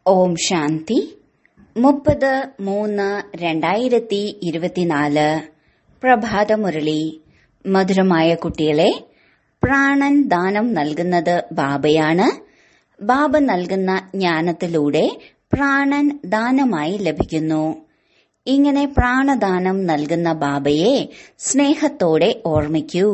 ഓം ശാന്തി മുപ്പത് മൂന്ന് രണ്ടായിരത്തി ഇരുപത്തിനാല് പ്രഭാതമുരളി മധുരമായ കുട്ടികളെ പ്രാണൻ ദാനം നൽകുന്നത് ബാബയാണ് ബാബ നൽകുന്ന ജ്ഞാനത്തിലൂടെ പ്രാണൻ ദാനമായി ലഭിക്കുന്നു ഇങ്ങനെ പ്രാണദാനം നൽകുന്ന ബാബയെ സ്നേഹത്തോടെ ഓർമ്മിക്കൂ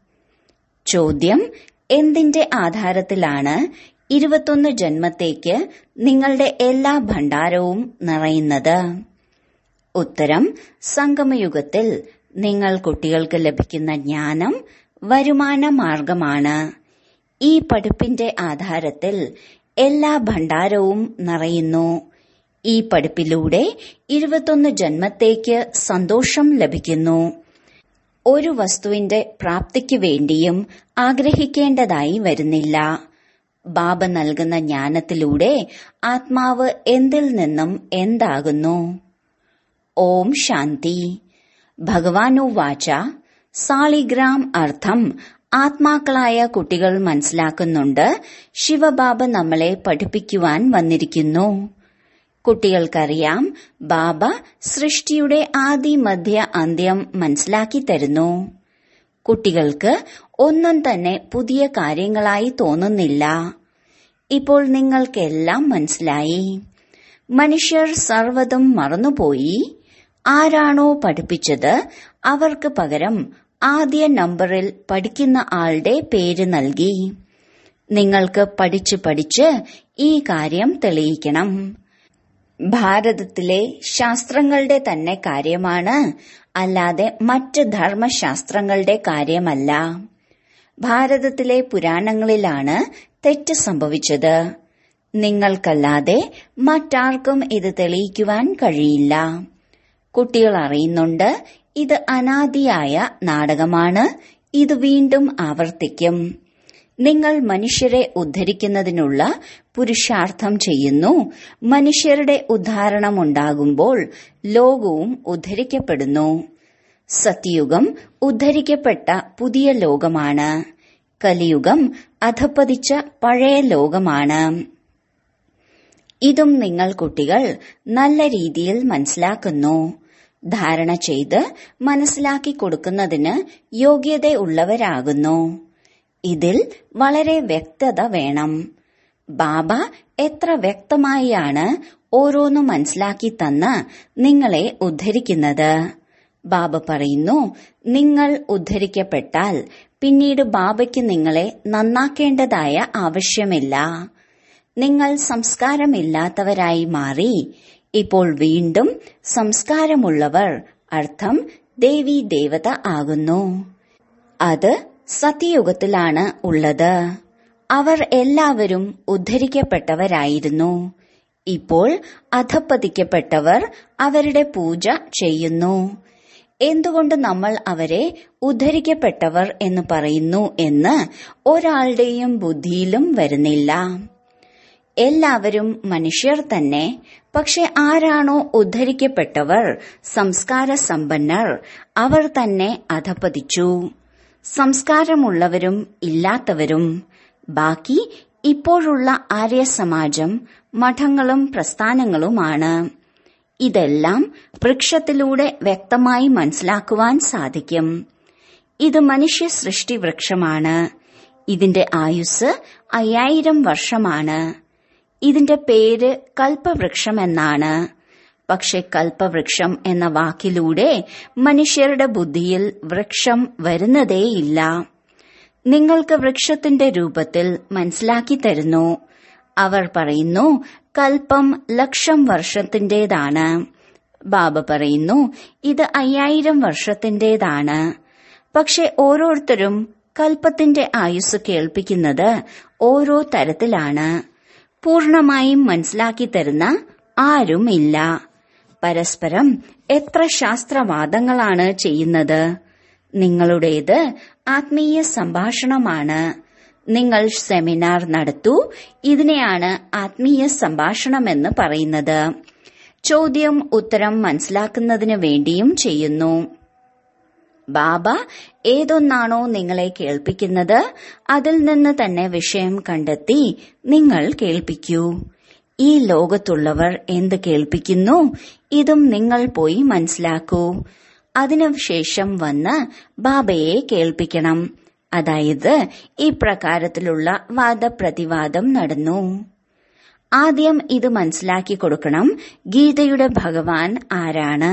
ചോദ്യം എന്തിന്റെ ആധാരത്തിലാണ് ഇരുപത്തൊന്ന് ജന്മത്തേക്ക് നിങ്ങളുടെ എല്ലാ ഭണ്ഡാരവും നിറയുന്നത് ഉത്തരം സംഗമയുഗത്തിൽ നിങ്ങൾ കുട്ടികൾക്ക് ലഭിക്കുന്ന ജ്ഞാനം വരുമാന മാർഗമാണ് ഈ പഠിപ്പിന്റെ ആധാരത്തിൽ എല്ലാ ഭണ്ഡാരവും നിറയുന്നു ഈ പഠിപ്പിലൂടെ ഇരുപത്തൊന്ന് ജന്മത്തേക്ക് സന്തോഷം ലഭിക്കുന്നു ഒരു വസ്തുവിന്റെ പ്രാപ്തിക്ക് വേണ്ടിയും ആഗ്രഹിക്കേണ്ടതായി വരുന്നില്ല ബാബ നൽകുന്ന ജ്ഞാനത്തിലൂടെ ആത്മാവ് എന്തിൽ നിന്നും എന്താകുന്നു ഓം ശാന്തി ഭഗവാനുവാച സാളിഗ്രാം അർത്ഥം ആത്മാക്കളായ കുട്ടികൾ മനസ്സിലാക്കുന്നുണ്ട് ശിവബാബ നമ്മളെ പഠിപ്പിക്കുവാൻ വന്നിരിക്കുന്നു കുട്ടികൾക്കറിയാം ബാബ സൃഷ്ടിയുടെ ആദി മധ്യ അന്ത്യം മനസ്സിലാക്കി തരുന്നു കുട്ടികൾക്ക് ഒന്നും തന്നെ പുതിയ കാര്യങ്ങളായി തോന്നുന്നില്ല ഇപ്പോൾ നിങ്ങൾക്കെല്ലാം മനസ്സിലായി മനുഷ്യർ സർവ്വതും മറന്നുപോയി ആരാണോ പഠിപ്പിച്ചത് അവർക്ക് പകരം ആദ്യ നമ്പറിൽ പഠിക്കുന്ന ആളുടെ പേര് നൽകി നിങ്ങൾക്ക് പഠിച്ചു പഠിച്ച് ഈ കാര്യം തെളിയിക്കണം ഭാരതത്തിലെ ശാസ്ത്രങ്ങളുടെ തന്നെ കാര്യമാണ് അല്ലാതെ മറ്റ് ധർമ്മശാസ്ത്രങ്ങളുടെ കാര്യമല്ല ഭാരതത്തിലെ പുരാണങ്ങളിലാണ് തെറ്റ് സംഭവിച്ചത് നിങ്ങൾക്കല്ലാതെ മറ്റാർക്കും ഇത് തെളിയിക്കുവാൻ കഴിയില്ല കുട്ടികൾ അറിയുന്നുണ്ട് ഇത് അനാദിയായ നാടകമാണ് ഇത് വീണ്ടും ആവർത്തിക്കും നിങ്ങൾ മനുഷ്യരെ ഉദ്ധരിക്കുന്നതിനുള്ള പുരുഷാർത്ഥം ചെയ്യുന്നു മനുഷ്യരുടെ ഉദ്ധാരണമുണ്ടാകുമ്പോൾ ലോകവും ഉദ്ധരിക്കപ്പെടുന്നു സത്യയുഗം ഉദ്ധരിക്കപ്പെട്ട പുതിയ ലോകമാണ് കലിയുഗം അധപ്പതിച്ച പഴയ ലോകമാണ് ഇതും നിങ്ങൾ കുട്ടികൾ നല്ല രീതിയിൽ മനസ്സിലാക്കുന്നു ധാരണ ചെയ്ത് മനസ്സിലാക്കി കൊടുക്കുന്നതിന് യോഗ്യതയുള്ളവരാകുന്നു ഇതിൽ വളരെ വ്യക്തത വേണം ബാബ എത്ര വ്യക്തമായാണ് ഓരോന്ന് മനസ്സിലാക്കി തന്ന് നിങ്ങളെ ഉദ്ധരിക്കുന്നത് ബാബ പറയുന്നു നിങ്ങൾ ഉദ്ധരിക്കപ്പെട്ടാൽ പിന്നീട് ബാബയ്ക്ക് നിങ്ങളെ നന്നാക്കേണ്ടതായ ആവശ്യമില്ല നിങ്ങൾ സംസ്കാരമില്ലാത്തവരായി മാറി ഇപ്പോൾ വീണ്ടും സംസ്കാരമുള്ളവർ അർത്ഥം ദേവി ദേവത ആകുന്നു അത് സത്യയുഗത്തിലാണ് ഉള്ളത് അവർ എല്ലാവരും ഉദ്ധരിക്കപ്പെട്ടവരായിരുന്നു ഇപ്പോൾ അധപ്പതിക്കപ്പെട്ടവർ അവരുടെ പൂജ ചെയ്യുന്നു എന്തുകൊണ്ട് നമ്മൾ അവരെ ഉദ്ധരിക്കപ്പെട്ടവർ എന്ന് പറയുന്നു എന്ന് ഒരാളുടെയും ബുദ്ധിയിലും വരുന്നില്ല എല്ലാവരും മനുഷ്യർ തന്നെ പക്ഷെ ആരാണോ ഉദ്ധരിക്കപ്പെട്ടവർ സംസ്കാര സമ്പന്നർ അവർ തന്നെ അധപ്പതിച്ചു സംസ്കാരമുള്ളവരും ഇല്ലാത്തവരും ബാക്കി ഇപ്പോഴുള്ള ആര്യസമാജം മഠങ്ങളും പ്രസ്ഥാനങ്ങളുമാണ് ഇതെല്ലാം വൃക്ഷത്തിലൂടെ വ്യക്തമായി മനസ്സിലാക്കുവാൻ സാധിക്കും ഇത് മനുഷ്യ സൃഷ്ടി വൃക്ഷമാണ് ഇതിന്റെ ആയുസ് അയ്യായിരം വർഷമാണ് ഇതിന്റെ പേര് കൽപ്പവൃക്ഷം എന്നാണ് പക്ഷെ കൽപ്പവൃക്ഷം എന്ന വാക്കിലൂടെ മനുഷ്യരുടെ ബുദ്ധിയിൽ വൃക്ഷം വരുന്നതേയില്ല നിങ്ങൾക്ക് വൃക്ഷത്തിന്റെ രൂപത്തിൽ മനസ്സിലാക്കി തരുന്നു അവർ പറയുന്നു കൽപ്പം ലക്ഷം വർഷത്തിന്റേതാണ് ബാബ പറയുന്നു ഇത് അയ്യായിരം വർഷത്തിന്റേതാണ് പക്ഷെ ഓരോരുത്തരും കൽപ്പത്തിന്റെ ആയുസ് കേൾപ്പിക്കുന്നത് ഓരോ തരത്തിലാണ് പൂർണമായും മനസ്സിലാക്കി തരുന്ന ആരുമില്ല പരസ്പരം എത്ര ശാസ്ത്രവാദങ്ങളാണ് ചെയ്യുന്നത് നിങ്ങളുടേത് ആത്മീയ സംഭാഷണമാണ് നിങ്ങൾ സെമിനാർ നടത്തൂ ഇതിനെയാണ് ആത്മീയ സംഭാഷണമെന്ന് പറയുന്നത് ചോദ്യം ഉത്തരം മനസ്സിലാക്കുന്നതിന് വേണ്ടിയും ചെയ്യുന്നു ബാബ ഏതൊന്നാണോ നിങ്ങളെ കേൾപ്പിക്കുന്നത് അതിൽ നിന്ന് തന്നെ വിഷയം കണ്ടെത്തി നിങ്ങൾ കേൾപ്പിക്കൂ ഈ ലോകത്തുള്ളവർ എന്ത് കേൾപ്പിക്കുന്നു ഇതും നിങ്ങൾ പോയി മനസ്സിലാക്കൂ അതിനുശേഷം വന്ന് ബാബയെ കേൾപ്പിക്കണം അതായത് ഈ പ്രകാരത്തിലുള്ള വാദപ്രതിവാദം നടന്നു ആദ്യം ഇത് മനസ്സിലാക്കി കൊടുക്കണം ഗീതയുടെ ഭഗവാൻ ആരാണ്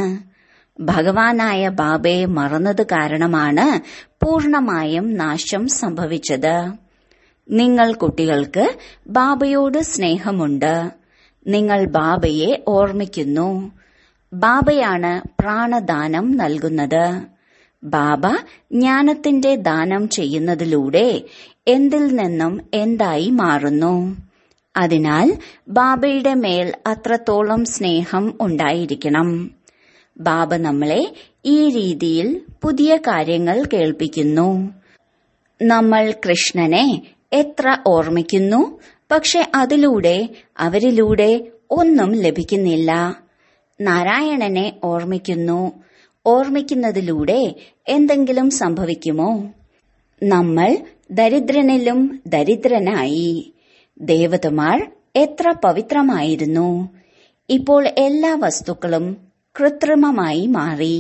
ഭഗവാനായ ബാബയെ മറന്നത് കാരണമാണ് പൂർണമായും നാശം സംഭവിച്ചത് നിങ്ങൾ കുട്ടികൾക്ക് ബാബയോട് സ്നേഹമുണ്ട് നിങ്ങൾ ബാബയെ ഓർമ്മിക്കുന്നു ബാബയാണ് പ്രാണദാനം നൽകുന്നത് ബാബ ജ്ഞാനത്തിന്റെ ദാനം ചെയ്യുന്നതിലൂടെ എന്തിൽ നിന്നും എന്തായി മാറുന്നു അതിനാൽ ബാബയുടെ മേൽ അത്രത്തോളം സ്നേഹം ഉണ്ടായിരിക്കണം ബാബ നമ്മളെ ഈ രീതിയിൽ പുതിയ കാര്യങ്ങൾ കേൾപ്പിക്കുന്നു നമ്മൾ കൃഷ്ണനെ എത്ര ഓർമ്മിക്കുന്നു പക്ഷെ അതിലൂടെ അവരിലൂടെ ഒന്നും ലഭിക്കുന്നില്ല നാരായണനെ ഓർമ്മിക്കുന്നു ഓർമ്മിക്കുന്നതിലൂടെ എന്തെങ്കിലും സംഭവിക്കുമോ നമ്മൾ ദരിദ്രനിലും ദരിദ്രനായി ദേവതമാർ എത്ര പവിത്രമായിരുന്നു ഇപ്പോൾ എല്ലാ വസ്തുക്കളും കൃത്രിമമായി മാറി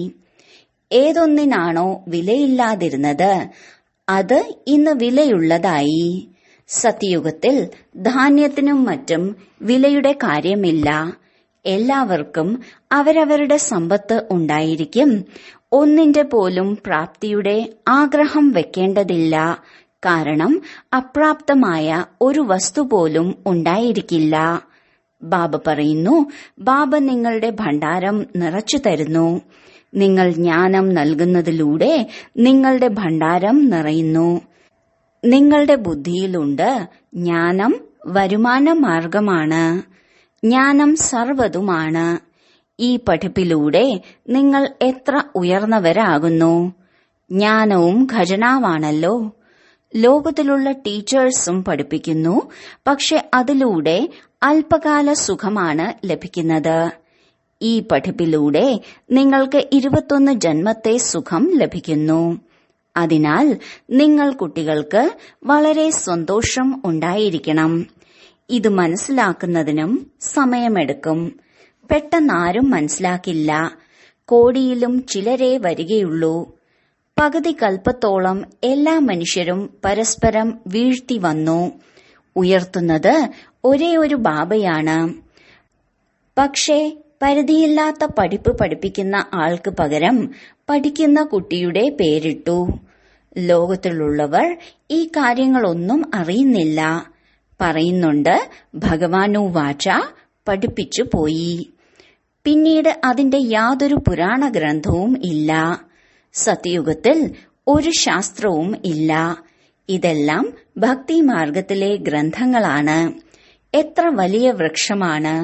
ഏതൊന്നിനാണോ വിലയില്ലാതിരുന്നത് അത് ഇന്ന് വിലയുള്ളതായി സത്യയുഗത്തിൽ ധാന്യത്തിനും മറ്റും വിലയുടെ കാര്യമില്ല എല്ലാവർക്കും അവരവരുടെ സമ്പത്ത് ഉണ്ടായിരിക്കും ഒന്നിന്റെ പോലും പ്രാപ്തിയുടെ ആഗ്രഹം വെക്കേണ്ടതില്ല കാരണം അപ്രാപ്തമായ ഒരു വസ്തു പോലും ഉണ്ടായിരിക്കില്ല ബാബ പറയുന്നു ബാബ നിങ്ങളുടെ ഭണ്ഡാരം നിറച്ചു തരുന്നു നിങ്ങൾ ജ്ഞാനം നൽകുന്നതിലൂടെ നിങ്ങളുടെ ഭണ്ഡാരം നിറയുന്നു നിങ്ങളുടെ ബുദ്ധിയിലുണ്ട് ജ്ഞാനം വരുമാന മാർഗമാണ് ജ്ഞാനം സർവതുമാണ് ഈ പഠിപ്പിലൂടെ നിങ്ങൾ എത്ര ഉയർന്നവരാകുന്നു ജ്ഞാനവും ഖജനാവാണല്ലോ ലോകത്തിലുള്ള ടീച്ചേഴ്സും പഠിപ്പിക്കുന്നു പക്ഷെ അതിലൂടെ അല്പകാല സുഖമാണ് ലഭിക്കുന്നത് ഈ പഠിപ്പിലൂടെ നിങ്ങൾക്ക് ഇരുപത്തൊന്ന് ജന്മത്തെ സുഖം ലഭിക്കുന്നു അതിനാൽ നിങ്ങൾ കുട്ടികൾക്ക് വളരെ സന്തോഷം ഉണ്ടായിരിക്കണം ഇത് മനസ്സിലാക്കുന്നതിനും സമയമെടുക്കും പെട്ടെന്നാരും മനസ്സിലാക്കില്ല കോടിയിലും ചിലരേ വരികയുള്ളൂ പകുതി കൽപ്പത്തോളം എല്ലാ മനുഷ്യരും പരസ്പരം വീഴ്ത്തി വന്നു ഉയർത്തുന്നത് ഒരേ ഒരു ബാബയാണ് പക്ഷേ പരിധിയില്ലാത്ത പഠിപ്പ് പഠിപ്പിക്കുന്ന ആൾക്ക് പകരം പഠിക്കുന്ന കുട്ടിയുടെ പേരിട്ടു ലോകത്തിലുള്ളവർ ഈ കാര്യങ്ങളൊന്നും അറിയുന്നില്ല പറയുന്നുണ്ട് ഭഗവാനു വാച പഠിപ്പിച്ചു പോയി പിന്നീട് അതിന്റെ യാതൊരു പുരാണ ഗ്രന്ഥവും ഇല്ല സത്യയുഗത്തിൽ ഒരു ശാസ്ത്രവും ഇല്ല ഇതെല്ലാം ഭക്തി മാർഗത്തിലെ ഗ്രന്ഥങ്ങളാണ് എത്ര വലിയ വൃക്ഷമാണ്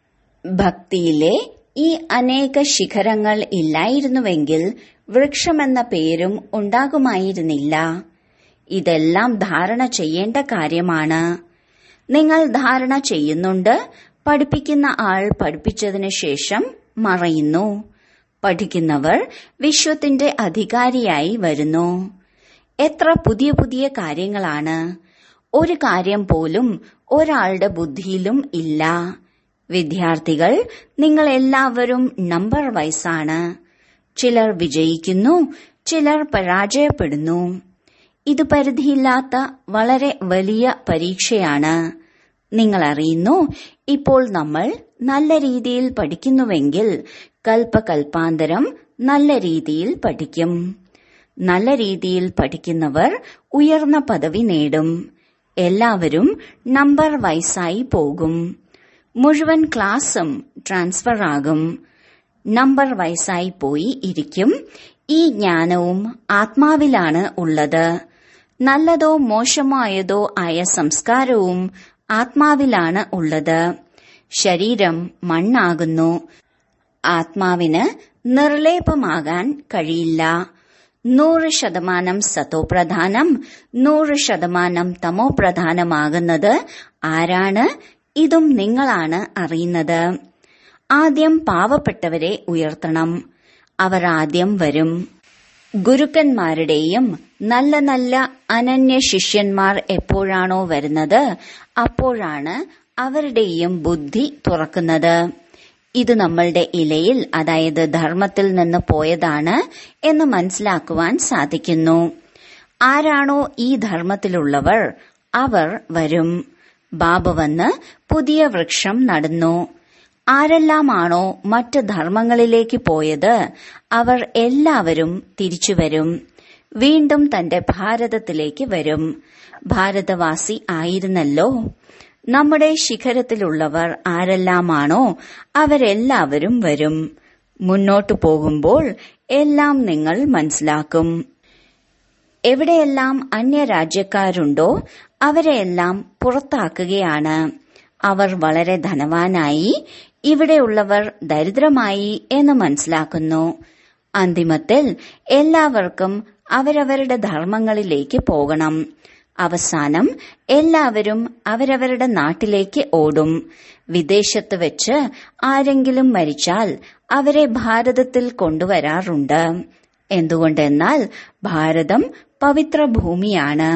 ഭക്തിയിലെ ഈ അനേക ശിഖരങ്ങൾ ഇല്ലായിരുന്നുവെങ്കിൽ വൃക്ഷമെന്ന പേരും ഉണ്ടാകുമായിരുന്നില്ല ഇതെല്ലാം ധാരണ ചെയ്യേണ്ട കാര്യമാണ് നിങ്ങൾ ധാരണ ചെയ്യുന്നുണ്ട് പഠിപ്പിക്കുന്ന ആൾ പഠിപ്പിച്ചതിനു ശേഷം മറയുന്നു പഠിക്കുന്നവർ വിശ്വത്തിന്റെ അധികാരിയായി വരുന്നു എത്ര പുതിയ പുതിയ കാര്യങ്ങളാണ് ഒരു കാര്യം പോലും ഒരാളുടെ ബുദ്ധിയിലും ഇല്ല വിദ്യാർത്ഥികൾ നിങ്ങൾ എല്ലാവരും നമ്പർ വൈസാണ് ചിലർ വിജയിക്കുന്നു ചിലർ പരാജയപ്പെടുന്നു ഇത് പരിധിയില്ലാത്ത വളരെ വലിയ പരീക്ഷയാണ് നിങ്ങൾ അറിയുന്നു ഇപ്പോൾ നമ്മൾ നല്ല രീതിയിൽ പഠിക്കുന്നുവെങ്കിൽ കൽപ്പകൽപ്പാന്തരം നല്ല രീതിയിൽ പഠിക്കും നല്ല രീതിയിൽ പഠിക്കുന്നവർ ഉയർന്ന പദവി നേടും എല്ലാവരും നമ്പർ വൈസായി പോകും മുഴുവൻ ക്ലാസ്സും ട്രാൻസ്ഫർ ആകും നമ്പർ വയസ്സായി പോയി ഇരിക്കും ഈ ജ്ഞാനവും ആത്മാവിലാണ് ഉള്ളത് നല്ലതോ മോശമായതോ ആയ സംസ്കാരവും ആത്മാവിലാണ് ഉള്ളത് ശരീരം മണ്ണാകുന്നു ആത്മാവിന് നിർലേപമാകാൻ കഴിയില്ല നൂറ് ശതമാനം സതോപ്രധാനം നൂറ് ശതമാനം തമോപ്രധാനമാകുന്നത് ആരാണ് ഇതും നിങ്ങളാണ് അറിയുന്നത് ആദ്യം പാവപ്പെട്ടവരെ ഉയർത്തണം അവർ ആദ്യം വരും ഗുരുക്കന്മാരുടെയും നല്ല നല്ല അനന്യ ശിഷ്യന്മാർ എപ്പോഴാണോ വരുന്നത് അപ്പോഴാണ് അവരുടെയും ബുദ്ധി തുറക്കുന്നത് ഇത് നമ്മളുടെ ഇലയിൽ അതായത് ധർമ്മത്തിൽ നിന്ന് പോയതാണ് എന്ന് മനസ്സിലാക്കുവാൻ സാധിക്കുന്നു ആരാണോ ഈ ധർമ്മത്തിലുള്ളവർ അവർ വരും ബാബ വന്ന് പുതിയ വൃക്ഷം നടന്നു ആരെല്ലാമാണോ മറ്റ് ധർമ്മങ്ങളിലേക്ക് പോയത് അവർ എല്ലാവരും തിരിച്ചുവരും വീണ്ടും തന്റെ ഭാരതത്തിലേക്ക് വരും ഭാരതവാസി ആയിരുന്നല്ലോ നമ്മുടെ ശിഖരത്തിലുള്ളവർ ആരെല്ലാമാണോ അവരെല്ലാവരും വരും മുന്നോട്ടു പോകുമ്പോൾ എല്ലാം നിങ്ങൾ മനസ്സിലാക്കും എവിടെയെല്ലാം അന്യരാജ്യക്കാരുണ്ടോ അവരെയെല്ലാം പുറത്താക്കുകയാണ് അവർ വളരെ ധനവാനായി ഇവിടെയുള്ളവർ ദരിദ്രമായി എന്ന് മനസ്സിലാക്കുന്നു അന്തിമത്തിൽ എല്ലാവർക്കും അവരവരുടെ ധർമ്മങ്ങളിലേക്ക് പോകണം അവസാനം എല്ലാവരും അവരവരുടെ നാട്ടിലേക്ക് ഓടും വിദേശത്ത് വെച്ച് ആരെങ്കിലും മരിച്ചാൽ അവരെ ഭാരതത്തിൽ കൊണ്ടുവരാറുണ്ട് എന്തുകൊണ്ടെന്നാൽ ഭാരതം പവിത്ര ഭൂമിയാണ്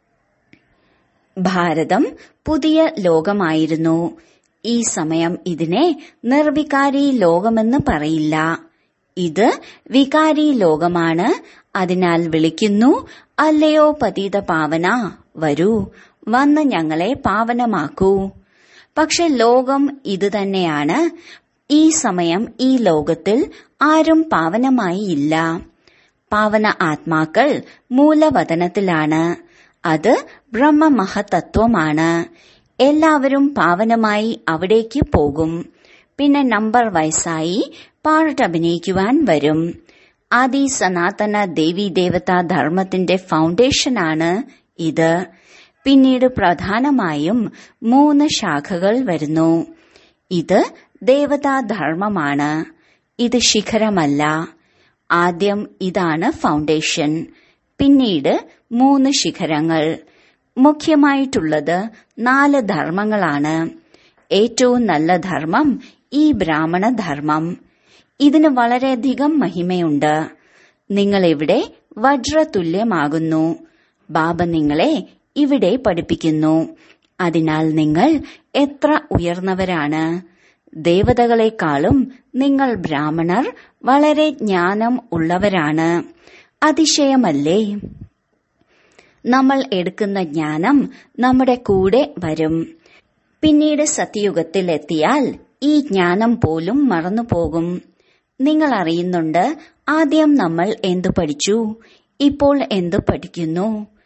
ഭാരതം പുതിയ ലോകമായിരുന്നു ഈ സമയം ഇതിനെ നിർവികാരി ലോകമെന്ന് പറയില്ല ഇത് വികാരി ലോകമാണ് അതിനാൽ വിളിക്കുന്നു അല്ലയോ പതീത പാവന വരൂ വന്ന് ഞങ്ങളെ പാവനമാക്കൂ പക്ഷെ ലോകം ഇത് തന്നെയാണ് ഈ സമയം ഈ ലോകത്തിൽ ആരും പാവനമായി ഇല്ല പാവന ആത്മാക്കൾ മൂലവതനത്തിലാണ് അത് ബ്രഹ്മമഹതത്വമാണ് എല്ലാവരും പാവനമായി അവിടേക്ക് പോകും പിന്നെ നമ്പർ വയസ്സായി പാട്ടഭിനയിക്കുവാൻ വരും ആദി സനാതന ദേവി ദേവതാ ധർമ്മത്തിന്റെ ഫൗണ്ടേഷനാണ് ഇത് പിന്നീട് പ്രധാനമായും മൂന്ന് ശാഖകൾ വരുന്നു ഇത് ദേവതാധർമ്മമാണ് ഇത് ശിഖരമല്ല ആദ്യം ഇതാണ് ഫൗണ്ടേഷൻ പിന്നീട് മൂന്ന് ശിഖരങ്ങൾ മുഖ്യമായിട്ടുള്ളത് നാല് ധർമ്മങ്ങളാണ് ഏറ്റവും നല്ല ധർമ്മം ഈ ബ്രാഹ്മണ ധർമ്മം ഇതിന് വളരെയധികം മഹിമയുണ്ട് നിങ്ങൾ ഇവിടെ വജ്രതുല്യമാകുന്നു ബാബ നിങ്ങളെ ഇവിടെ പഠിപ്പിക്കുന്നു അതിനാൽ നിങ്ങൾ എത്ര ഉയർന്നവരാണ് ദേവതകളെക്കാളും നിങ്ങൾ ബ്രാഹ്മണർ വളരെ ജ്ഞാനം ഉള്ളവരാണ് അതിശയമല്ലേ നമ്മൾ എടുക്കുന്ന ജ്ഞാനം നമ്മുടെ കൂടെ വരും പിന്നീട് സത്യയുഗത്തിൽ എത്തിയാൽ ഈ ജ്ഞാനം പോലും മറന്നുപോകും നിങ്ങൾ അറിയുന്നുണ്ട് ആദ്യം നമ്മൾ എന്തു പഠിച്ചു ഇപ്പോൾ എന്തു പഠിക്കുന്നു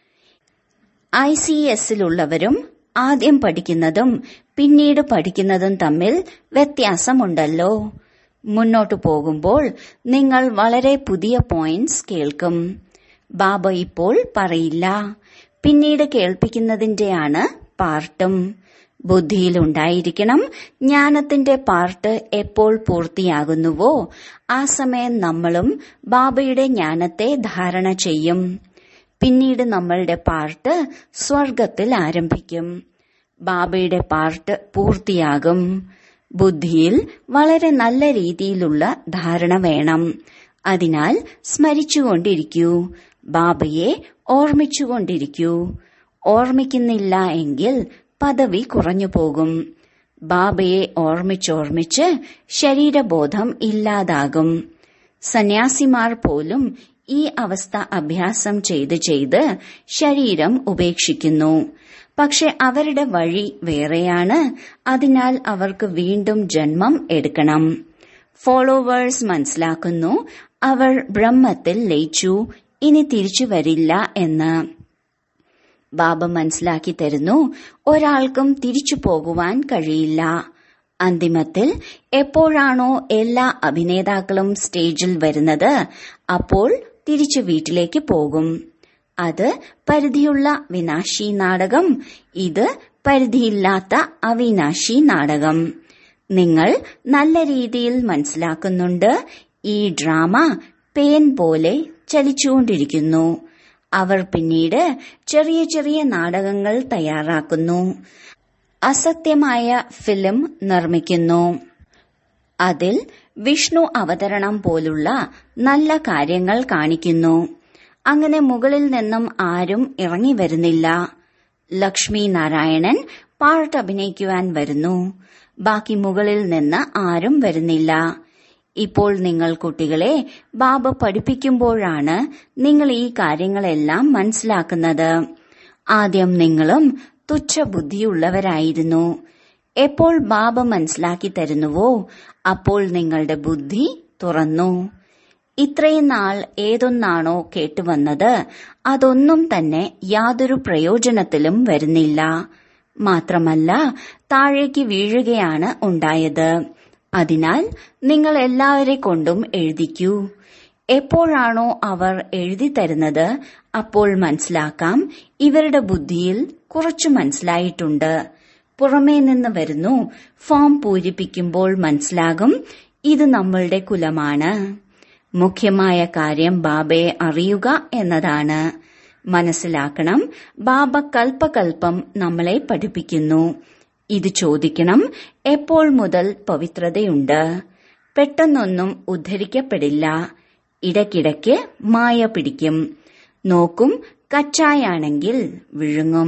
ഐ സി എസിലുള്ളവരും ആദ്യം പഠിക്കുന്നതും പിന്നീട് പഠിക്കുന്നതും തമ്മിൽ വ്യത്യാസമുണ്ടല്ലോ മുന്നോട്ടു പോകുമ്പോൾ നിങ്ങൾ വളരെ പുതിയ പോയിന്റ്സ് കേൾക്കും ബാബ ഇപ്പോൾ പറയില്ല പിന്നീട് കേൾപ്പിക്കുന്നതിന്റെയാണ് പാർട്ടും ബുദ്ധിയിലുണ്ടായിരിക്കണം ജ്ഞാനത്തിന്റെ പാർട്ട് എപ്പോൾ പൂർത്തിയാകുന്നുവോ ആ സമയം നമ്മളും ബാബയുടെ ജ്ഞാനത്തെ ധാരണ ചെയ്യും പിന്നീട് നമ്മളുടെ പാർട്ട് സ്വർഗത്തിൽ ആരംഭിക്കും ബാബയുടെ പാർട്ട് പൂർത്തിയാകും ബുദ്ധിയിൽ വളരെ നല്ല രീതിയിലുള്ള ധാരണ വേണം അതിനാൽ സ്മരിച്ചുകൊണ്ടിരിക്കൂ ബാബയെ ഓർമ്മിച്ചുകൊണ്ടിരിക്കൂ ഓർമ്മിക്കുന്നില്ല എങ്കിൽ പദവി കുറഞ്ഞു പോകും ബാബയെ ഓർമ്മിച്ചോർമ്മിച്ച് ശരീരബോധം ഇല്ലാതാകും സന്യാസിമാർ പോലും ഈ അവസ്ഥ അഭ്യാസം ചെയ്ത് ചെയ്ത് ശരീരം ഉപേക്ഷിക്കുന്നു പക്ഷെ അവരുടെ വഴി വേറെയാണ് അതിനാൽ അവർക്ക് വീണ്ടും ജന്മം എടുക്കണം ഫോളോവേഴ്സ് മനസ്സിലാക്കുന്നു അവർ ബ്രഹ്മത്തിൽ ലയിച്ചു ഇനി തിരിച്ചു വരില്ല എന്ന് ബാബ മനസ്സിലാക്കി തരുന്നു ഒരാൾക്കും തിരിച്ചു പോകുവാൻ കഴിയില്ല അന്തിമത്തിൽ എപ്പോഴാണോ എല്ലാ അഭിനേതാക്കളും സ്റ്റേജിൽ വരുന്നത് അപ്പോൾ തിരിച്ചു വീട്ടിലേക്ക് പോകും അത് പരിധിയുള്ള വിനാശി നാടകം ഇത് പരിധിയില്ലാത്ത അവിനാശി നാടകം നിങ്ങൾ നല്ല രീതിയിൽ മനസ്സിലാക്കുന്നുണ്ട് ഈ ഡ്രാമ പേൻ പോലെ ചലിച്ചുകൊണ്ടിരിക്കുന്നു അവർ പിന്നീട് ചെറിയ ചെറിയ നാടകങ്ങൾ തയ്യാറാക്കുന്നു അസത്യമായ ഫിലിം നിർമ്മിക്കുന്നു അതിൽ വിഷ്ണു അവതരണം പോലുള്ള നല്ല കാര്യങ്ങൾ കാണിക്കുന്നു അങ്ങനെ മുകളിൽ നിന്നും ആരും ഇറങ്ങി വരുന്നില്ല ലക്ഷ്മി നാരായണൻ പാർട്ട് അഭിനയിക്കുവാൻ വരുന്നു ബാക്കി മുകളിൽ നിന്ന് ആരും വരുന്നില്ല ഇപ്പോൾ നിങ്ങൾ കുട്ടികളെ ബാബ പഠിപ്പിക്കുമ്പോഴാണ് നിങ്ങൾ ഈ കാര്യങ്ങളെല്ലാം മനസ്സിലാക്കുന്നത് ആദ്യം നിങ്ങളും തുച്ഛബുദ്ധിയുള്ളവരായിരുന്നു എപ്പോൾ ബാബ മനസ്സിലാക്കി തരുന്നുവോ അപ്പോൾ നിങ്ങളുടെ ബുദ്ധി തുറന്നു ഇത്രയും നാൾ ഏതൊന്നാണോ കേട്ടുവന്നത് അതൊന്നും തന്നെ യാതൊരു പ്രയോജനത്തിലും വരുന്നില്ല മാത്രമല്ല താഴേക്ക് വീഴുകയാണ് ഉണ്ടായത് അതിനാൽ നിങ്ങൾ എല്ലാവരെ കൊണ്ടും എഴുതിക്കൂ എപ്പോഴാണോ അവർ എഴുതി തരുന്നത് അപ്പോൾ മനസ്സിലാക്കാം ഇവരുടെ ബുദ്ധിയിൽ കുറച്ചു മനസ്സിലായിട്ടുണ്ട് പുറമേ നിന്ന് വരുന്നു ഫോം പൂരിപ്പിക്കുമ്പോൾ മനസ്സിലാകും ഇത് നമ്മളുടെ കുലമാണ് മുഖ്യമായ കാര്യം ബാബയെ അറിയുക എന്നതാണ് മനസ്സിലാക്കണം ബാബ കൽപ്പകൽപ്പം നമ്മളെ പഠിപ്പിക്കുന്നു ഇത് ചോദിക്കണം എപ്പോൾ മുതൽ പവിത്രതയുണ്ട് പെട്ടെന്നൊന്നും ഉദ്ധരിക്കപ്പെടില്ല ഇടയ്ക്കിടയ്ക്ക് മായ പിടിക്കും നോക്കും കച്ചായാണെങ്കിൽ വിഴുങ്ങും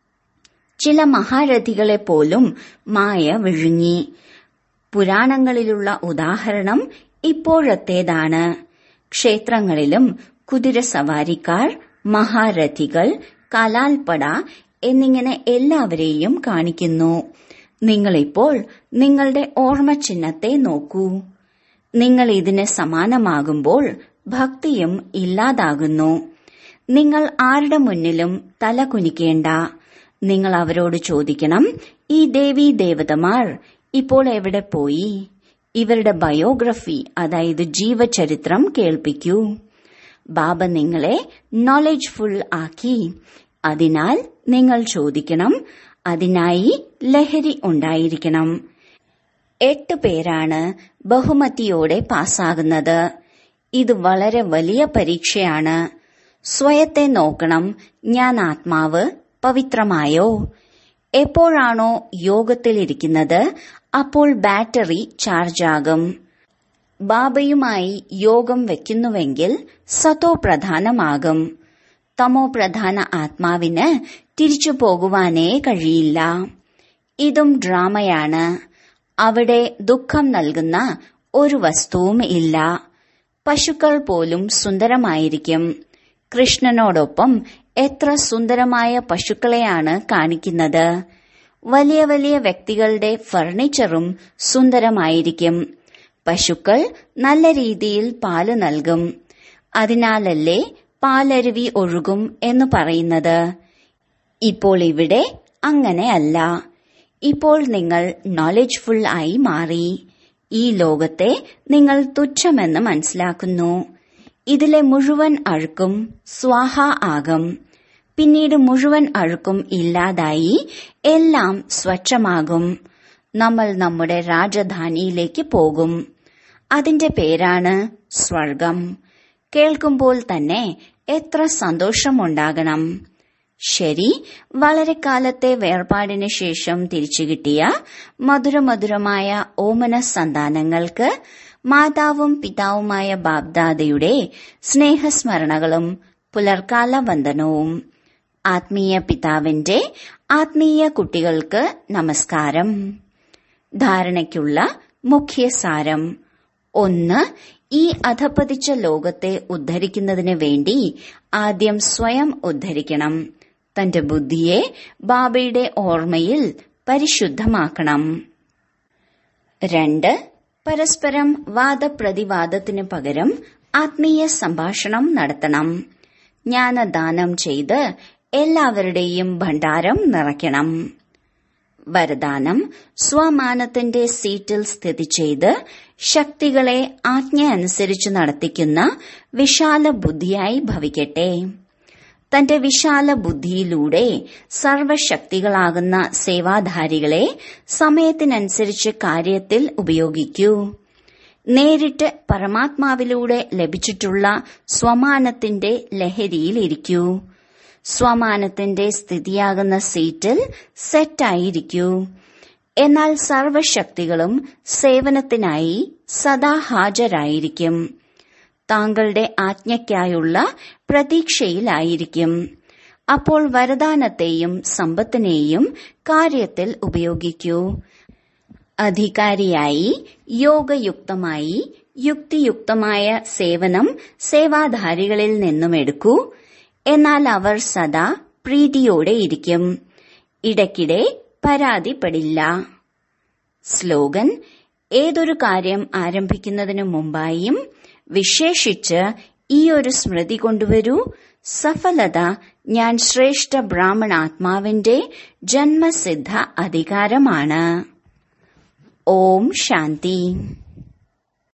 ചില മഹാരഥികളെ പോലും മായ വിഴുങ്ങി പുരാണങ്ങളിലുള്ള ഉദാഹരണം ഇപ്പോഴത്തേതാണ് ക്ഷേത്രങ്ങളിലും കുതിരസവാരിക്കാർ മഹാരഥികൾ കലാൽപ്പട എന്നിങ്ങനെ എല്ലാവരെയും കാണിക്കുന്നു നിങ്ങളിപ്പോൾ നിങ്ങളുടെ ഓർമ്മ ചിഹ്നത്തെ നോക്കൂ നിങ്ങൾ ഇതിന് സമാനമാകുമ്പോൾ ഭക്തിയും ഇല്ലാതാകുന്നു നിങ്ങൾ ആരുടെ മുന്നിലും തല കുനിക്കേണ്ട നിങ്ങൾ അവരോട് ചോദിക്കണം ഈ ദേവീ ദേവതമാർ ഇപ്പോൾ എവിടെ പോയി ഇവരുടെ ബയോഗ്രഫി അതായത് ജീവചരിത്രം കേൾപ്പിക്കൂ ബാബ നിങ്ങളെ നോളജ് ഫുൾ ആക്കി അതിനാൽ നിങ്ങൾ ചോദിക്കണം അതിനായി ലഹരി ഉണ്ടായിരിക്കണം എട്ട് പേരാണ് ബഹുമതിയോടെ പാസ്സാകുന്നത് ഇത് വളരെ വലിയ പരീക്ഷയാണ് സ്വയത്തെ നോക്കണം ഞാൻ ആത്മാവ് പവിത്രമായോ എപ്പോഴാണോ യോഗത്തിലിരിക്കുന്നത് അപ്പോൾ ബാറ്ററി ചാർജാകും ബാബയുമായി യോഗം വെക്കുന്നുവെങ്കിൽ സതോ പ്രധാനമാകും തമോ പ്രധാന ആത്മാവിന് തിരിച്ചു പോകുവാനേ കഴിയില്ല ഇതും ഡ്രാമയാണ് അവിടെ ദുഃഖം നൽകുന്ന ഒരു വസ്തുവും ഇല്ല പശുക്കൾ പോലും സുന്ദരമായിരിക്കും കൃഷ്ണനോടൊപ്പം എത്ര സുന്ദരമായ പശുക്കളെയാണ് കാണിക്കുന്നത് വലിയ വലിയ വ്യക്തികളുടെ ഫർണിച്ചറും സുന്ദരമായിരിക്കും പശുക്കൾ നല്ല രീതിയിൽ പാല് നൽകും അതിനാലല്ലേ പാലരുവി ഒഴുകും എന്ന് പറയുന്നത് ഇപ്പോൾ ഇവിടെ അങ്ങനെയല്ല ഇപ്പോൾ നിങ്ങൾ നോളജ്ഫുൾ ആയി മാറി ഈ ലോകത്തെ നിങ്ങൾ തുച്ഛമെന്ന് മനസ്സിലാക്കുന്നു ഇതിലെ മുഴുവൻ അഴുക്കും സ്വാഹ ആകും പിന്നീട് മുഴുവൻ അഴുക്കും ഇല്ലാതായി എല്ലാം സ്വച്ഛമാകും നമ്മൾ നമ്മുടെ രാജധാനിയിലേക്ക് പോകും അതിന്റെ പേരാണ് സ്വർഗം കേൾക്കുമ്പോൾ തന്നെ എത്ര സന്തോഷമുണ്ടാകണം ശരി വളരെ കാലത്തെ വേർപാടിന് ശേഷം തിരിച്ചു കിട്ടിയ മധുരമധുരമായ ഓമന സന്താനങ്ങൾക്ക് മാതാവും പിതാവുമായ ബാബ്ദാദയുടെ സ്നേഹസ്മരണകളും പുലർക്കാല വന്ദനവും ആത്മീയ പിതാവിന്റെ ആത്മീയ കുട്ടികൾക്ക് നമസ്കാരം ധാരണയ്ക്കുള്ള മുഖ്യ സാരം ഒന്ന് ഈ അധപ്പതിച്ച ലോകത്തെ ഉദ്ധരിക്കുന്നതിന് വേണ്ടി ആദ്യം സ്വയം ഉദ്ധരിക്കണം തന്റെ ബുദ്ധിയെ ബാബയുടെ ഓർമ്മയിൽ പരിശുദ്ധമാക്കണം രണ്ട് പരസ്പരം വാദപ്രതിവാദത്തിനു പകരം ആത്മീയ സംഭാഷണം നടത്തണം ജ്ഞാനദാനം ചെയ്ത് എല്ലാവരുടെയും ഭണ്ഡാരം നിറയ്ക്കണം വരദാനം സ്വമാനത്തിന്റെ സീറ്റിൽ സ്ഥിതി ചെയ്ത് ശക്തികളെ ആജ്ഞ അനുസരിച്ച് നടത്തിക്കുന്ന വിശാല ബുദ്ധിയായി ഭവിക്കട്ടെ തന്റെ വിശാല ബുദ്ധിയിലൂടെ സർവശക്തികളാകുന്ന സേവാധാരികളെ സമയത്തിനനുസരിച്ച് കാര്യത്തിൽ ഉപയോഗിക്കൂ നേരിട്ട് പരമാത്മാവിലൂടെ ലഭിച്ചിട്ടുള്ള സ്വമാനത്തിന്റെ ലഹരിയിലിരിക്കൂ സ്വമാനത്തിന്റെ സ്ഥിതിയാകുന്ന സീറ്റിൽ സെറ്റായിരിക്കൂ എന്നാൽ സർവശക്തികളും സേവനത്തിനായി സദാ ഹാജരായിരിക്കും താങ്കളുടെ ആജ്ഞയ്ക്കായുള്ള പ്രതീക്ഷയിലായിരിക്കും അപ്പോൾ വരദാനത്തെയും സമ്പത്തിനെയും കാര്യത്തിൽ ഉപയോഗിക്കൂ അധികാരിയായി യോഗയുക്തമായി യുക്തിയുക്തമായ സേവനം സേവാധാരികളിൽ നിന്നും എടുക്കൂ എന്നാൽ അവർ സദാ പ്രീതിയോടെ ഇരിക്കും ഇടയ്ക്കിടെ പരാതിപ്പെടില്ല സ്ലോഗൻ ഏതൊരു കാര്യം ആരംഭിക്കുന്നതിനു മുമ്പായും വിശേഷിച്ച് ഈ ഒരു സ്മൃതി കൊണ്ടുവരൂ സഫലത ഞാൻ ശ്രേഷ്ഠ ബ്രാഹ്മണാത്മാവിന്റെ ജന്മസിദ്ധ അധികാരമാണ് ഓം ശാന്തി